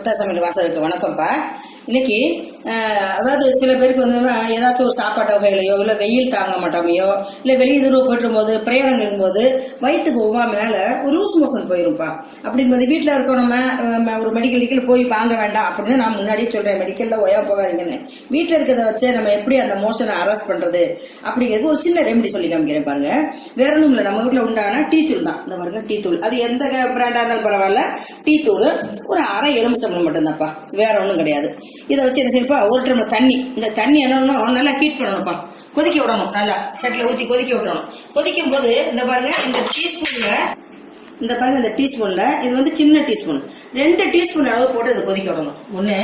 முத்தா சமையல் வாசலுக்கு வணக்கம்ப்பா இன்னைக்கு அஹ், அதாவது சில பேருக்கு வந்து ஏதாச்சும் ஒரு சாப்பாட்டு வகையிலையோ இல்லை வெயில் தாங்க மாட்டாமையோ இல்லை வெளியே தூரம் போயிட்டு போது பிரயாணங்களும் போது வயிற்றுக்கு ஒவ்வாமனால ஒரு லூஸ் மோஷன் போயிரும்ப்பா அப்படிங்கும்போது வீட்டில் இருக்கோம் நம்ம அஹ், ஒரு மெடிக்கல் கிட்ட போய் வாங்க வேண்டாம் அப்படின்னு நான் முன்னாடியே சொல்றேன் மெடிக்கல்ல ஒயா போகாதீங்கன்னு வீட்டில் இருக்கிறத வச்சு நம்ம எப்படி அந்த மோஷனை அரெஸ்ட் பண்றது அப்படிங்கிறது ஒரு சின்ன ரெமெடி சொல்லி காமிக்கிறேன் பாருங்க வேற ஒன்றும் இல்லை நம்ம வீட்டில் உண்டான டீ தூள் தான் இந்த பாருங்க டீ தூள் அது எந்த பிராண்டா இருந்தாலும் பரவாயில்ல டீ தூள் ஒரு அரை எலுமிச்சம்பளம் மட்டும்தான்ப்பா வேற ஒன்றும் கிடையாது இதை வச்சு என்ன செய்யப்பா ஒரு டம்ளர் தண்ணி இந்த தண்ணி என்னன்னா நல்லா ஹீட் பண்ணணும்ப்பா கொதிக்க விடணும் நல்லா சட்டில் ஊற்றி கொதிக்க விடணும் கொதிக்கும் போது இந்த பாருங்க இந்த டீஸ்பூன்ல இந்த பாருங்க இந்த டீஸ்பூன்ல இது வந்து சின்ன டீஸ்பூன் ரெண்டு டீஸ்பூன் அளவு போட்டு இதை கொதிக்க விடணும் ஒன்று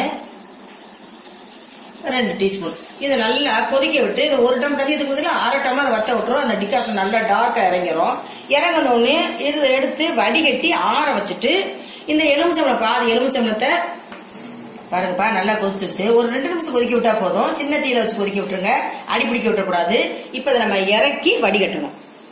ரெண்டு டீஸ்பூன் இதை நல்லா கொதிக்க விட்டு இது ஒரு டம் தண்ணி இதுக்கு பதிலா அரை டம்ளர் வத்த விட்டுரும் அந்த டிகாஷன் நல்லா டார்க்கா இறங்கிரும் இறங்கினோடனே இது எடுத்து வடிகட்டி ஆற வச்சுட்டு இந்த எலுமிச்சம்பளம் பாதி எலுமிச்சம்பளத்தை பாருங்கப்பா நல்லா கொதிச்சிருச்சு ஒரு ரெண்டு நிமிஷம் கொதிக்க விட்டா போதும் சின்ன தீயில வச்சு கொதிக்க விட்டுருங்க அடி பிடிக்க விட்டக்கூடாது இப்ப இதை நம்ம இறக்கி வடிகட்டணும்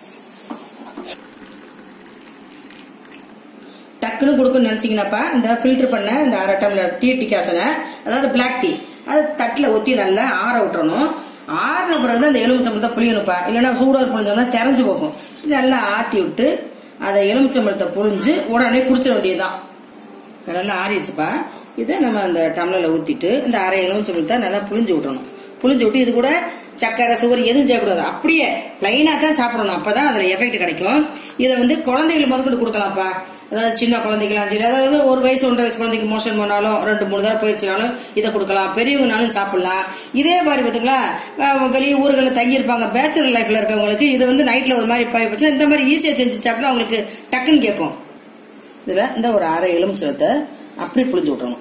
டக்குன்னு கொடுக்கணும்னு நினைச்சீங்கன்னாப்பா இந்த ஃபில்டர் பண்ண இந்த அரை டம்ளர் டீ டிகாசனை அதாவது பிளாக் டீ அது தட்டில் ஊற்றி நல்லா ஆற விட்டுறணும் ஆறின பிறகு தான் அந்த எலுமிச்சம்பழத்தை புளியணுப்பா இல்லைன்னா சூடாக புளிஞ்சோம்னா தெரிஞ்சு போகும் இது நல்லா ஆற்றி விட்டு அதை எலுமிச்சம்பழத்தை புழிஞ்சு உடனே குடிச்சிட வேண்டியதுதான் நல்லா ஆறிடுச்சுப்பா இதை நம்ம அந்த டம்ளர்ல ஊத்திட்டு இந்த அரை எலுமிச்சம்பழத்தை நல்லா புளிஞ்சு விட்டணும் புளிஞ்சு விட்டு இது கூட சக்கரை சுகர் எதுவும் சேர்க்கக்கூடாது அப்படியே லைனா தான் சாப்பிடணும் அப்பதான் அதுல எஃபெக்ட் கிடைக்கும் இதை வந்து குழந்தைகள் முதற்கொண்டு கொடுக்கலாம்ப்பா அதாவது சின்ன குழந்தைகளாம் சரி அதாவது ஒரு வயசு ஒன்றரை வயசு குழந்தைக்கு மோஷன் பண்ணாலும் ரெண்டு மூணு தடவை போயிருச்சுனாலும் இதை கொடுக்கலாம் பெரியவங்கனாலும் சாப்பிடலாம் இதே மாதிரி பாத்தீங்களா அஹ் வெளிய ஊர்களில் தங்கியிருப்பாங்க பேச்சுலர் லைஃப்ல இருக்கவங்களுக்கு இது வந்து நைட்ல ஒரு மாதிரி பாய் வச்சு இந்த மாதிரி ஈஸியா செஞ்சு சாப்பிட்டா அவங்களுக்கு டக்குன்னு கேட்கும் இதுல இந்த ஒரு அரை எலுமிச்சலத்தை அப்படி புளிஞ்சு விட்டுறணும்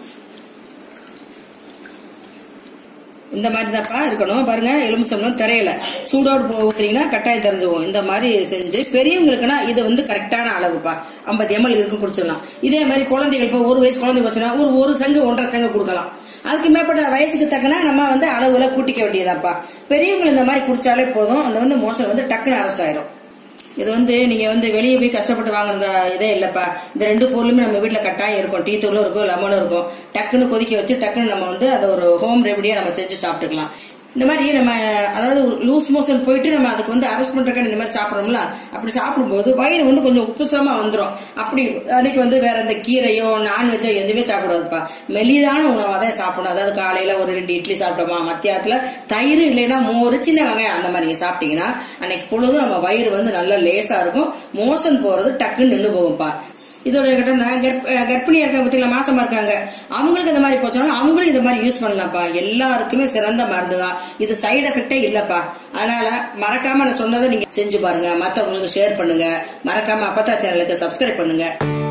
இந்த மாதிரி தான்ப்பா இருக்கணும் பாருங்க எலுமிச்சம்பழம் தெரியல சூடோடு போ- ஊத்துறீங்கன்னா கட்டாயம் தெரிஞ்சுவோம் இந்த மாதிரி செஞ்சு பெரியவங்களுக்குன்னா இது வந்து கரெக்டான அளவுப்பா ஐம்பது எம்எல் இருக்கு குடிச்சிடலாம் இதே மாதிரி குழந்தைகள் இப்போ ஒரு வயசு குழந்தை போச்சுன்னா ஒரு ஒரு சங்கு ஒன்றரை சங்கு கொடுக்கலாம் அதுக்கு மேற்பட்ட வயசுக்கு தக்கன நம்ம வந்து அளவுல கூட்டிக்க வேண்டியதாப்பா பெரியவங்க இந்த மாதிரி குடிச்சாலே போதும் அந்த வந்து மோஷன் வந்து டக்குன்னு அரெஸ்ட் ஆயிரும் இது வந்து நீங்க வந்து வெளியே போய் கஷ்டப்பட்டு வாங்குற இதே இல்லப்பா இந்த ரெண்டு பொருளுமே நம்ம வீட்ல கட்டாயம் இருக்கும் டீ தூளும் இருக்கும் லெமனும் இருக்கும் டக்குன்னு கொதிக்க வச்சு டக்குன்னு நம்ம வந்து அதை ஒரு ஹோம் ரெமடியா நம்ம செஞ்சு சாப்பிட்டுக்கலாம் இந்த மாதிரி நம்ம அதாவது லூஸ் மோஷன் போயிட்டு நம்ம அதுக்கு வந்து அரெஸ்ட் பண்றதுக்கான இந்த மாதிரி சாப்பிடுறோம்ல அப்படி சாப்பிடும்போது வயிறு வந்து கொஞ்சம் உப்புசமா வந்துடும் அப்படி அன்னைக்கு வந்து வேற இந்த கீரையோ நான்வெஜ்ஜோ எதுவுமே சாப்பிடாதுப்பா மெலிதான உணவாக தான் சாப்பிடணும் அதாவது காலையில ஒரு ரெண்டு இட்லி சாப்பிட்டோமா மத்தியானத்துல தயிர் இல்லைன்னா மோர் சின்ன வெங்காயம் அந்த மாதிரி நீங்க சாப்பிட்டீங்கன்னா அன்னைக்கு பொழுதும் நம்ம வயிறு வந்து நல்லா லேசா இருக்கும் மோஷன் போறது டக்குன்னு நின்று போகும்ப்பா இதோட கட்டம்னா கர்ப்ப- கர்ப்பிணியா இருக்காங்க பத்தியில மாசமா இருக்காங்க அவங்களுக்கு இந்த மாதிரி போச்சாலும் அவங்களும் இந்த மாதிரி யூஸ் பண்ணலாம்ப்பா எல்லாருக்குமே சிறந்த மருந்து தான் இது சைடு எஃபெக்டே இல்லப்பா அதனால மறக்காம நான் சொன்னதை நீங்க செஞ்சு பாருங்க மத்தவங்களுக்கு ஷேர் பண்ணுங்க மறக்காம அப்பத்தா சேனலுக்கு சப்ஸ்கிரைப் பண்ணுங்க